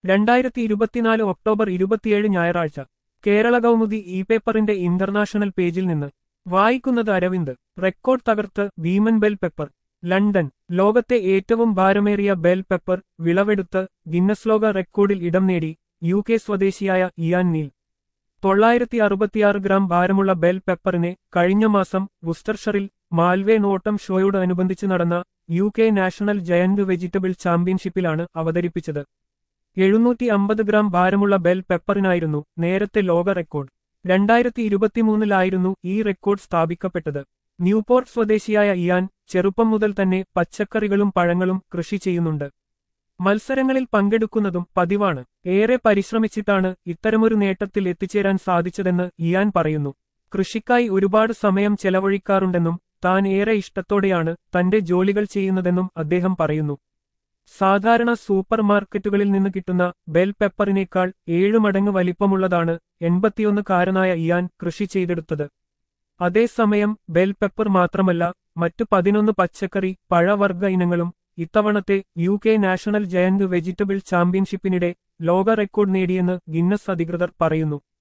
രണ്ടായിരത്തി ഇരുപത്തിനാല് ഒക്ടോബർ ഇരുപത്തിയേഴ് ഞായറാഴ്ച കേരള കൗമുദി ഇ പേപ്പറിന്റെ ഇന്റർനാഷണൽ പേജിൽ നിന്ന് വായിക്കുന്നത് അരവിന്ദ് റെക്കോർഡ് തകർത്ത് ഭീമൻ ബെൽ പെപ്പർ ലണ്ടൻ ലോകത്തെ ഏറ്റവും ഭാരമേറിയ ബെൽ പെപ്പർ വിളവെടുത്ത് ഗിന്നസ് ലോക റെക്കോർഡിൽ ഇടം നേടി യു കെ സ്വദേശിയായ ഇയാൻ നീൽ തൊള്ളായിരത്തി അറുപത്തിയാറ് ഗ്രാം ഭാരമുള്ള ബെൽ പെപ്പറിനെ കഴിഞ്ഞ മാസം വുസ്റ്റർഷറിൽ മാൽവേ നോട്ടം ഷോയോടനുബന്ധിച്ച് നടന്ന U K national giant Vegetable ചാമ്പ്യൻഷിപ്പിലാണ് അവതരിപ്പിച്ചത് എഴുന്നൂറ്റി അമ്പത് ഗ്രാം ഭാരമുള്ള ബെൽ പെപ്പറിനായിരുന്നു നേരത്തെ ലോക റെക്കോർഡ് രണ്ടായിരത്തി ഇരുപത്തിമൂന്നിലായിരുന്നു ഈ റെക്കോർഡ് സ്ഥാപിക്കപ്പെട്ടത് ന്യൂപോർട്ട് സ്വദേശിയായ ഇയാൻ ചെറുപ്പം മുതൽ തന്നെ പച്ചക്കറികളും പഴങ്ങളും കൃഷി ചെയ്യുന്നുണ്ട് മത്സരങ്ങളിൽ പങ്കെടുക്കുന്നതും പതിവാണ് ഏറെ പരിശ്രമിച്ചിട്ടാണ് ഇത്തരമൊരു നേട്ടത്തിൽ എത്തിച്ചേരാൻ സാധിച്ചതെന്ന് ഇയാൻ പറയുന്നു കൃഷിക്കായി ഒരുപാട് സമയം ചെലവഴിക്കാറുണ്ടെന്നും താൻ ഏറെ ഇഷ്ടത്തോടെയാണ് തന്റെ ജോലികൾ ചെയ്യുന്നതെന്നും അദ്ദേഹം പറയുന്നു സാധാരണ സൂപ്പർ മാർക്കറ്റുകളിൽ നിന്ന് കിട്ടുന്ന ബെൽ പെപ്പറിനേക്കാൾ ഏഴു മടങ്ങ് വലിപ്പമുള്ളതാണ് എൺപത്തിയൊന്നുകാരനായ ഇയാൻ കൃഷി ചെയ്തെടുത്തത് അതേസമയം ബെൽ പെപ്പർ മാത്രമല്ല മറ്റു പതിനൊന്ന് പച്ചക്കറി പഴവർഗ ഇനങ്ങളും ഇത്തവണത്തെ U K national giant vegetable ചാമ്പ്യൻഷിപ്പിനിടെ ലോക റെക്കോർഡ് നേടിയെന്ന് ഗിന്നസ് അധികൃതർ പറയുന്നു